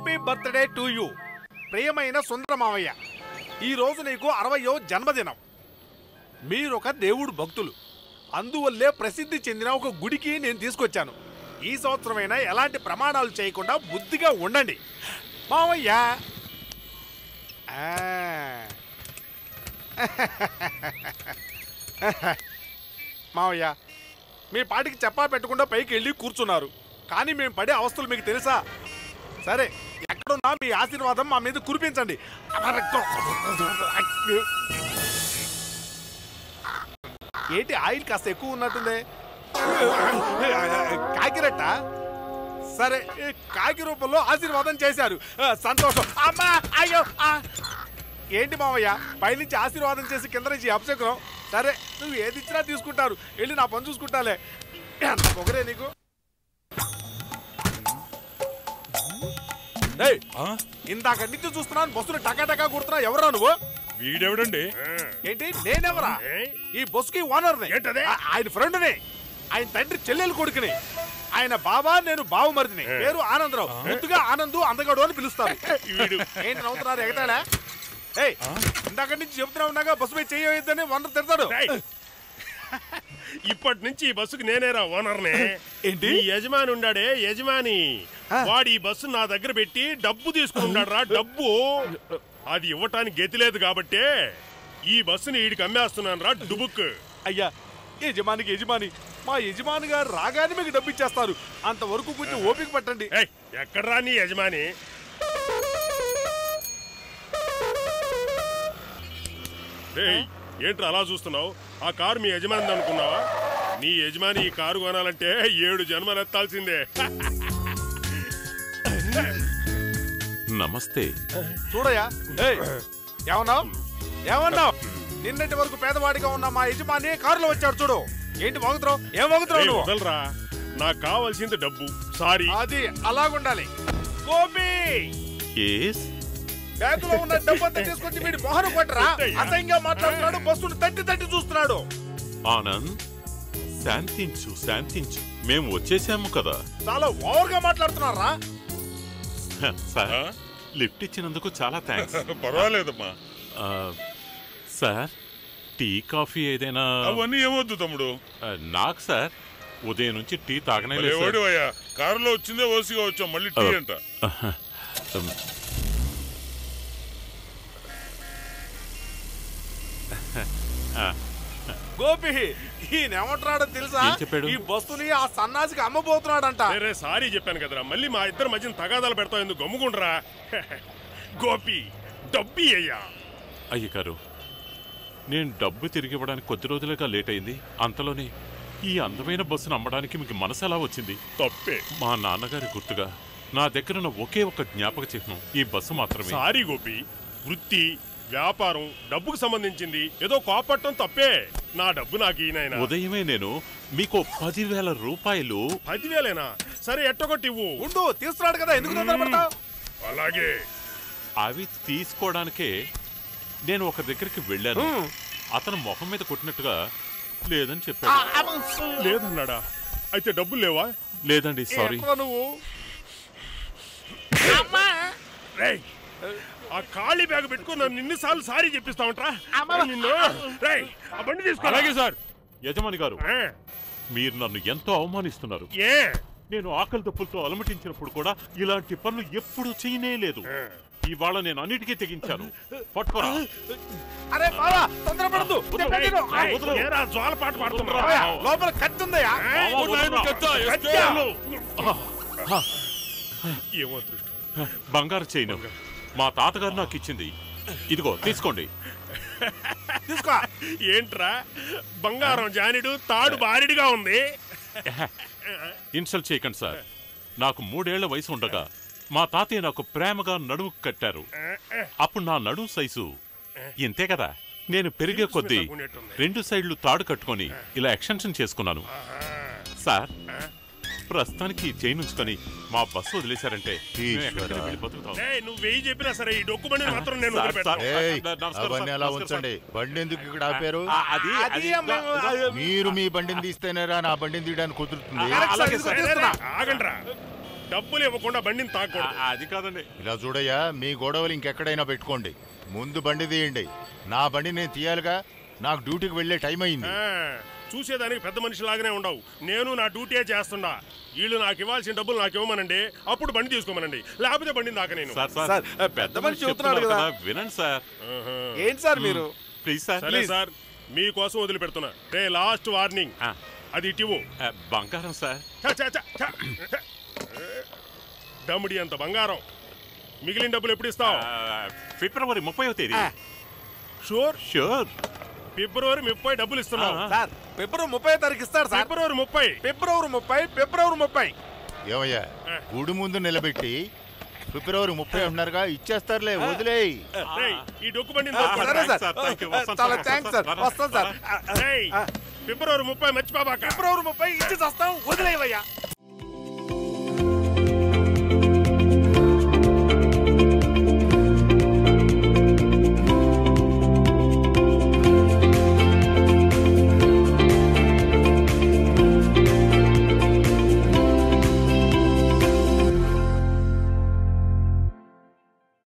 Happy birthday to you ప్రియమైన సుందర మావయ్య ఈ రోజు నీకు అరవయో జన్మదినం మీరొక దేవుడు భక్తులు అందువల్లే ప్రసిద్ధి చెందిన ఒక గుడికి నేను తీసుకొచ్చాను ఈ సంవత్సరమైనా ఎలాంటి ప్రమాణాలు చేయకుండా బుద్ధిగా ఉండండి మావయ్య ఆ. మావయ్య మీ పాటికి చెప్పా పెట్టకుండా పైకి వెళ్ళి కూర్చున్నారు కానీ మేము పడే అవస్థలు మీకు తెలుసా సరే ఎక్కడున్నా మీ ఆశీర్వాదం మా మీద కురిపించండి ఏంటి ఆయిల్ కాస్త ఎక్కువ ఉన్నట్టుంది కాకిరట్ట సరే ఈ కాకి రూపంలో ఆశీర్వాదం చేశారు ఆ, సంతోషం అమ్మా అయ్యో ఆ. ఏంటి మావయ్య పైనుంచి ఆశీర్వాదం చేసి కింద నుంచి అపశకునం సరే నువ్వు ఏది ఇచ్చినా తీసుకుంటారు వెళ్ళి నా పని చూసుకుంటాలే ఎంత పొగరే నీకు డేయ్, ఇందాక నుంచి చూస్తున్నాను బస్సును టకా టకా కుడుతున్నా ఎవరా నువ్వు వీడెవడండి ఏంటి నేనెవరా ఈ బస్సుకి ఓనర్ ఆయన ఫ్రెండ్ని ఆయన తండ్రి చెల్లెలు కొడుకుని ఆయన బాబా నేను బావమరిదిని పేరు ఆనందరావు ముద్దుగా ఆనందు అందగాడు అని పిలుస్తారు ఏంటి నవ్వుతున్నారు ఎగతాడా ఏయ్ ఇందాక నుంచి చెబుతున్నా ఉన్నాగా బస్సు మీద చేయొద్దని వంద తిడతాడు ఇప్పటి నుంచి ఈ బస్సుకు నేనేరా ఓనర్నే ఏంటి? ఈ యజమాని ఉండాడే యజమాని వాడు ఈ బస్సు నా దగ్గర పెట్టి డబ్బు తీసుకున్నాడు రా డబ్బు అది ఇవ్వటానికి గతి లేదు కాబట్టే ఈ బస్సుని వీడికి అమ్మేస్తున్నాను రా డుబుక్ అయ్యా యజమానికి యజమాని మా యజమాని గారు రాగానే మీకు డబ్బు ఇచ్చేస్తారు అంతవరకు కొంచెం ఓపిక పట్టండి ఎక్కడ్రా నీ యజమాని రేయ్, ఏంట్రా అలా చూస్తున్నావు ఆ కారు మీ యజమాని అనుకున్నావా నీ యజమాని ఈ కారు కొనాలంటే ఏడు జన్మలు ఎత్తాల్సిందే నమస్తే చూడయా ఏయ్ ఏమన్నావు ఏమన్నావు నిన్నటి వరకు పేదవాడిగా ఉన్న మా యజమాని కారులో వచ్చాడు చూడు ఏంటి వాగుతున్నావు ఏం వాగుతున్నావు రేయ్, నువ్వు వదలరా నాకు కావాల్సింది డబ్బు సారీ అది అలాగుండాలి గోపి ఏస్ బ్యాగులో ఉన్న డబ్బు అంతా తీసుకొచ్చి వీడి మొహన కొట్టరా అసహ్యంగా మాట్లాడుతున్నాడు బస్సును తట్టి తట్టి చూస్తున్నాడు ఆనంద్ శాంతించు శాంతించు మేము వచ్చేసాము కదా చాలా ఓవర్ గా మాట్లాడుతున్నారా హ, సార్ లిఫ్ట్ ఇచ్చినందుకు చాలా థ్యాంక్స్ పర్వాలేదమ్మా సార్ టీ కాఫీ ఏదైనా అవన్నీ ఏమొద్దు తమ్ముడు ఆ, నాకు సార్ ఉదయం నుంచి టీ తాగనే లేదు సార్. ఎవడివయ్యా కారులో వచ్చిందే ఓసిగా వచ్చాం మళ్ళీ టీ అంట ఆహా. ఉమ్, ఆ, గోపి ఈయన ఏమంటున్నాడో తెలుసా ఏం చెప్పాడు? ఈ బస్సుని ఆ సన్నాసికి అమ్మబోతున్నాడంట రే సారీ చెప్పాను కదరా మళ్ళీ మా ఇద్దరి మధ్యన తగాదాలు పెడతావు ఎందుకు గమ్ముకుండ్రా గోపి డబ్బి అయ్యా అయ్యగారు నేను డబ్బు తిరిగి ఇవ్వడానికి కొద్ది రోజులుగా లేట్ అయింది అంతలోనే ఈ అందమైన బస్సును అమ్మడానికి మీకు మనసు ఎలా వచ్చింది తప్పే మా నాన్నగారి గుర్తుగా నా దగ్గర ఉన్న ఒకే ఒక జ్ఞాపక చిహ్నం ఈ బస్సు మాత్రమే సారీ గోపి వృత్తి వ్యాపారం డబ్బుకు సంబంధించింది ఏదో కోపట్టం తప్పే నా డబ్బు నాకు ఈయనైనా ఉదయమే నేను మీకు పదివేల రూపాయలు పదివేలేనా సరే ఎట్టొకటి ఇవ్వు ఉండు తీస్తున్నాడు కదా ఎందుకు తొందరపడతావు అలాగే అవి తీసుకోవడానికే నేను ఒక దగ్గరికి వెళ్ళాను అతను మొహం మీద కొట్టినట్టుగా లేదని చెప్పాడు లేదన్నాడా అయితే డబ్బులు లేవా లేదండి సారీ ఏంట్రా నువ్వు రేయ్ ఆ ఖాళీ బ్యాగ్ పెట్టుకుని నన్ను ఇన్నిసార్లు సారీ చెప్పిస్తామంట్రా నిన్ను రేయ్ ఆ బండి తీసుకో అలాగే సార్ యజమాని గారు మీరు నన్ను ఎంతో అవమానిస్తున్నారు ఏ నేను ఆకలి దప్పులతో అలమటించినప్పుడు కూడా ఇలాంటి పనులు ఎప్పుడూ చేయనే లేదు ఇవాళ నేను అన్నిటికీ తెగించాను పట్టుకోరా అరే బావా తొందరపడద్దు ఏరా జోల పాట పాడుతున్నా లోపల కత్తి ఉందయ్యా ఏమో అదృష్టం బంగారు చైను మా తాతగారు నాకు ఇచ్చింది ఇదిగో తీసుకోండి తీసుకో ఏంట్రా బంగారం జానిడు తాడు బారిడిగా ఉంది ఇన్సల్ట్ చేయకండి సార్ నాకు మూడేళ్ల వయసు ఉండగా మా తాతయ్య నాకు ప్రేమగా నడుము కట్టారు అప్పుడు నా నడుము సైజు ఇంతే కదా నేను పెరిగే కొద్దీ రెండు సైడ్లు తాడు కట్టుకొని ఇలా ఎక్స్టెన్షన్ చేసుకున్నాను సార్ ప్రస్తుతానికి ఈ చైన్ ఉంచుకొని మా బస్సు వదిలేశారంటే మేము ఎక్కడికైనా వెళ్ళి బతుకుతాం. ఏయ్, నువ్వు వెయ్యి చెప్పినా సరే ఈ డొక్కుబండి మాత్రం నేను సార్, వదిలిపెట్టను. సార్, ఏయ్, నమస్కారం అవన్నీ సార్, అలా నమస్కారం ఉంచండి బండి ఎందుకు ఇక్కడ ఆపారు ఆ, అది అది మీరు మీ బండిని తీస్తేనేరా నా బండిని తీయడానికి కుదురుతుంది అలాగే సార్. రే, రే, రే, ఆగండ్రా డబ్బులు ఇవ్వకుండా బండిని ఆ, తాకూడదు అది కాదండి ఇలా చూడయ్యా మీ గొడవలు ఇంకెక్కడైనా పెట్టుకోండి ముందు బండి తీయండి నా బండి నేను తీయాలిగా నాకు డ్యూటీకి వెళ్ళే టైం అయింది ఆ, చూసేదానికి పెద్ద మనిషిలాగానే ఉండవు నేను నా డ్యూటీ చేస్తుండా వీళ్ళు నాకు ఇవ్వాల్సిన డబ్బులు నాకు ఇవ్వమనండి అప్పుడు బండి తీసుకోమనండి లేకపోతే బండిని దాకా నేను సార్ సార్ సార్, పెద్ద మనిషి చెబుతున్నాడు చెప్తున్నారు కదా. కదా వినండి సార్ ఆహా. ఏంటి సార్ మీరు ప్లీజ్ సార్ సరే సార్ మీకోసం వదిలిపెడుతున్నా రే లాస్ట్ వార్నింగ్ ఆ, అది ఇటివు ఆ, బంగారం సార్ ఛ, ఛ, ఛ, ఛ. దమ్ముడి అంత బంగారం మిగిలిన డబ్బులు ఎప్పుడు ఇస్తావు ఆ, ఫిబ్రవరి ముప్పై తేదీ ఆ. షూర్ షూర్ ఫిబ్రవరి ముప్పై డబ్బులు ఇస్తున్నావు ఆ. సార్ ఫిబ్రవరి ముప్పై తారీఖు ఇస్తారు సార్ ఫిబ్రవరి ముప్పై ఫిబ్రవరి ముప్పై ఫిబ్రవరి ముప్పై ఏమయ్యా ఆ. గుడి ముందు నిలబెట్టి ఫిబ్రవరి ముప్పై ఉన్నారుగా ఇచ్చేస్తారులే వదిలేయ్ రేయ్, ఈ డొక్కు బండిని ఆ, తోలుకోండి. సరే సార్ సార్, thank you. వస్తాను చాలా సార్, థ్యాంక్స్ సార్ వస్తాను, వస్తాను సార్ వస్తాను. ఆ, ఆ, రేయ్, ఆ. ఫిబ్రవరి ముప్పై మర్చిపోబాక ఫిబ్రవరి ముప్పై ఇచ్చి వస్తాం వదిలేవయ్యా